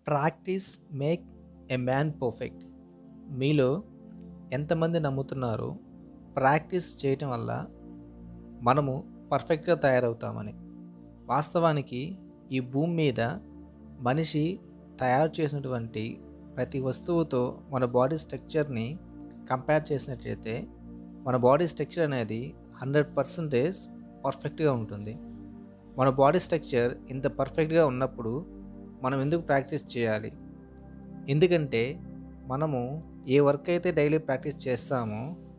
practice make a man perfect మీలో ఎంతమంది నమ్ముతున్నారు ప్రాక్టీస్ చేయటం వల్ల మనము పర్ఫెక్ట్గా తయారవుతామని వాస్తవానికి ఈ భూమి మీద మనిషి తయారు చేసినటువంటి ప్రతి వస్తువుతో మన బాడీ స్ట్రక్చర్ని కంపేర్ చేసినట్లయితే మన బాడీ స్ట్రక్చర్ అనేది హండ్రెడ్ పర్సంటేజ్ పర్ఫెక్ట్గా ఉంటుంది మన బాడీ స్ట్రక్చర్ ఇంత పర్ఫెక్ట్గా ఉన్నప్పుడు మనం ఎందుకు ప్రాక్టీస్ చేయాలి ఎందుకంటే మనము ఏ వర్క్ అయితే డైలీ ప్రాక్టీస్ చేస్తామో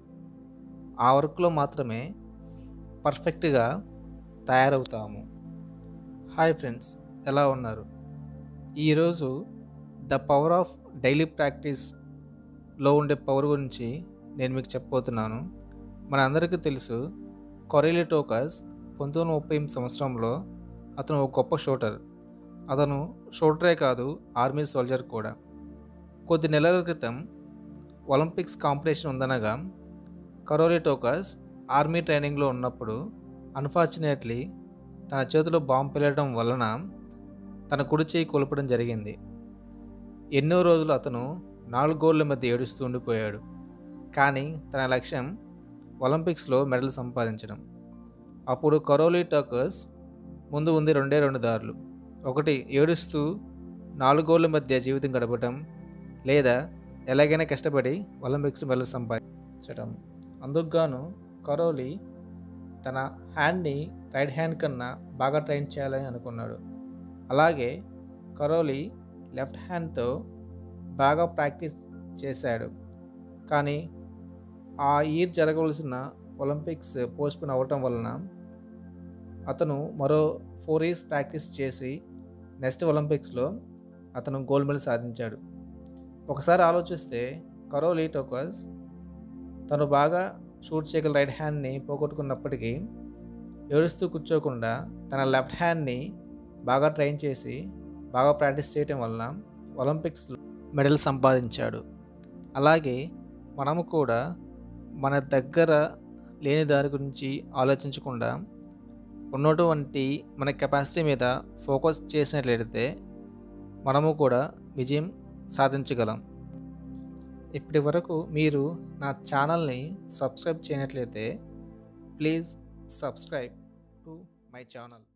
ఆ వర్క్లో మాత్రమే పర్ఫెక్ట్గా తయారవుతాము హాయ్ ఫ్రెండ్స్ ఎలా ఉన్నారు ఈరోజు ద పవర్ ఆఫ్ డైలీ ప్రాక్టీస్లో ఉండే పవర్ గురించి నేను మీకు చెప్పబోతున్నాను మన అందరికీ తెలుసు కొరెలిటోకస్ పంతొమ్మిది వందల ముప్పై ఎనిమిది సంవత్సరంలో అతను ఒక గొప్ప షూటర్ అతను షూటరే కాదు ఆర్మీ సోల్జర్ కూడా కొద్ది నెలల క్రితం ఒలింపిక్స్ కాంపిటీషన్ ఉందనగా కరోలిటోకస్ ఆర్మీ ట్రైనింగ్లో ఉన్నప్పుడు అన్ఫార్చునేట్లీ తన చేతిలో బాంబు పెళ్ళడం వలన తన కుడి చేయి కోల్పడం జరిగింది ఎన్నో రోజులు అతను నాలుగు గోళ్ల మధ్య ఏడుస్తూ ఉండిపోయాడు కానీ తన లక్ష్యం ఒలింపిక్స్లో మెడల్ సంపాదించడం అప్పుడు కరోలీ టాకర్స్ ముందు ఉంది రెండే రెండు దారులు ఒకటి ఏడుస్తూ నాలుగు గోళ్ల మధ్య జీవితం గడపటం లేదా ఎలాగైనా కష్టపడి ఒలింపిక్స్లో మెడల్ సంపాదించడం అందుకుగాను కరోలీ తన హ్యాండ్ని రైట్ హ్యాండ్ కన్నా బాగా ట్రైన్ చేయాలని అనుకున్నాడు అలాగే కరోలీ లెఫ్ట్ హ్యాండ్తో బాగా ప్రాక్టీస్ చేశాడు కానీ ఆ ఇయర్ జరగవలసిన ఒలింపిక్స్ పోస్ట్పోన్ అవ్వటం వలన అతను మరో ఫోర్ ఇయర్స్ ప్రాక్టీస్ చేసి నెక్స్ట్ ఒలింపిక్స్లో అతను గోల్డ్ మెడల్ సాధించాడు ఒకసారి ఆలోచిస్తే కరోలీ టోకస్ తను బాగా షూట్ చేయగల రైట్ హ్యాండ్ని పోగొట్టుకున్నప్పటికీ ఏడుస్తూ కూర్చోకుండా తన లెఫ్ట్ హ్యాండ్ని బాగా ట్రైన్ చేసి బాగా ప్రాక్టీస్ చేయటం వలన ఒలింపిక్స్లో మెడల్ సంపాదించాడు అలాగే మనము కూడా మన దగ్గర లేని దారి గురించి ఆలోచించకుండా ఉన్నటువంటి మన కెపాసిటీ మీద ఫోకస్ చేసినట్లయితే మనము కూడా విజయం సాధించగలం ఇప్పటి వరకు మీరు నా ఛానల్ని సబ్స్క్రైబ్ చేయనట్లయితే please subscribe to my channel